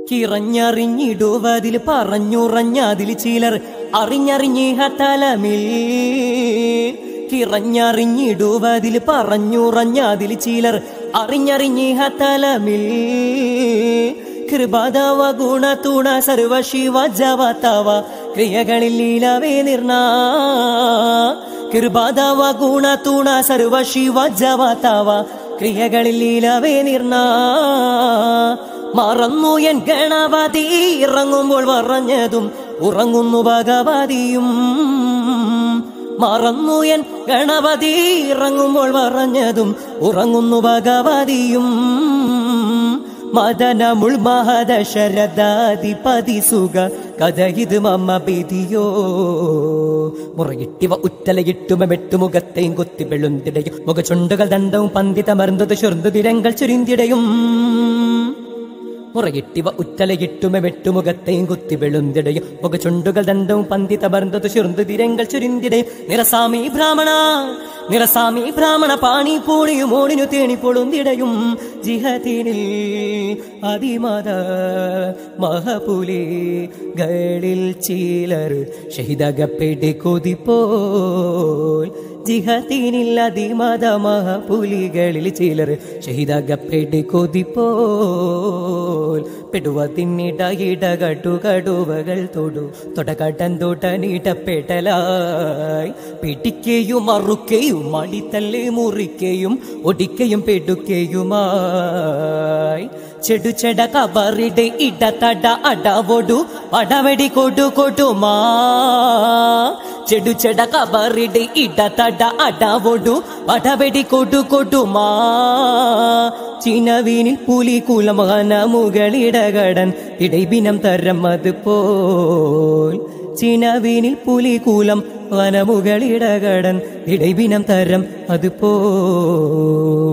കിറഞ്ഞറിഞ്ഞിടുവതിൽ പറഞ്ഞുറഞ്ഞതിൽ ചിലർ അറിഞ്ഞറിഞ്ഞിഹ തലമിൽ കിറഞ്ഞറിഞ്ഞിടുവതിൽ പറഞ്ഞുറഞ്ഞതിൽ ചിലർ അറിഞ്ഞറിഞ്ഞിഹ തലമിൽ കൃപദവ ഗുണ തുണ സർവ ശിവ ജവതവ ക്രിയകളിൽ ലീലവേ നിർണ കൃപദവ ഗുണ തുണ സർവ ശിവ ജവതവ ക്രിയകളിൽ ലീലവേ നിർണ മറന്നു എൻ ഗണപതി ഇറങ്ങുമ്പോൾ പറഞ്ഞതും ഉറങ്ങുന്നു ഭഗവതിയും മറന്നു എൻ ഗണപതി ഇറങ്ങുമ്പോൾ പറഞ്ഞതും ഉറങ്ങുന്നു ഭഗവതിയും മദനമുൾ മഹദശരഥാധിപതി സുഖ കഥ ഇത് മമ്മ ബിതിയോ മുറകിട്ടിവ ഉറ്റലയിട്ടുമ വെട്ടുമുഖത്തെയും കൊത്തി വെളുന്തിടയും മുഖചുണ്ടുകൾ ദണ്ഡവും പന്തിത മരുന്നത് ചുരുന്തു തിരങ്ങൾ ചുരിന്തിടയും മുറകിട്ടിവ ഉറ്റലകിട്ടുമ വെട്ടുമുഖത്തെയും കുത്തി വെളുന്തിടയും മുഖചുണ്ടുകൾ ദണ്ഡവും പന്തിത ബർന്തത് ചുരുന്തു തിരങ്ങൾ ചുരിന്തിടയും നിറസാമി ബ്രാഹ്മണ നിറസാമി ബ്രാഹ്മണ പാണി പൂണിയും ഓണിനു തേണി പൊളുന്തിടയും ജിഹത്തിനിൽ അതിമത മഹപുലി കളിൽ ചിലർ ഷഹിദകപ്പെട്ട് കൊതിപ്പോൽ ജിഹത്തിനിൽ അതിമത മഹപുലികളിൽ ചിലർ ഷഹിദകപ്പെട്ട് കൊതിപ്പോൽ പെടുവത്തിന്നിട ഇടകട്ടു കടുവകൾ തൊടു തൊടകട്ടൻ തൊട്ട നീട്ടപ്പെടലായി പിടിക്കുകയും മറുക്കയും അടിത്തല്ലേ മുറിക്കയും ഒടിക്കയും പെടുക്കയുമായി ചെടുചെട കബറിടെ ഇടതട അടവൊടു അടവടി കൊടു കൊടുമാ ചെടുചെട കബറിടെ ഇടതട അടവൊടു അടവടി കൊടു കൊടുമാ ചിനവീനിൽ പുലികുലം മുകളിടകടൻ ഇടൈബിനം തരം അത് പോൽ ചിനവീനിൽ പുലികൂലം വനമുകളിടകടൻ ഇടൈബിനം തരം അത് പോൽ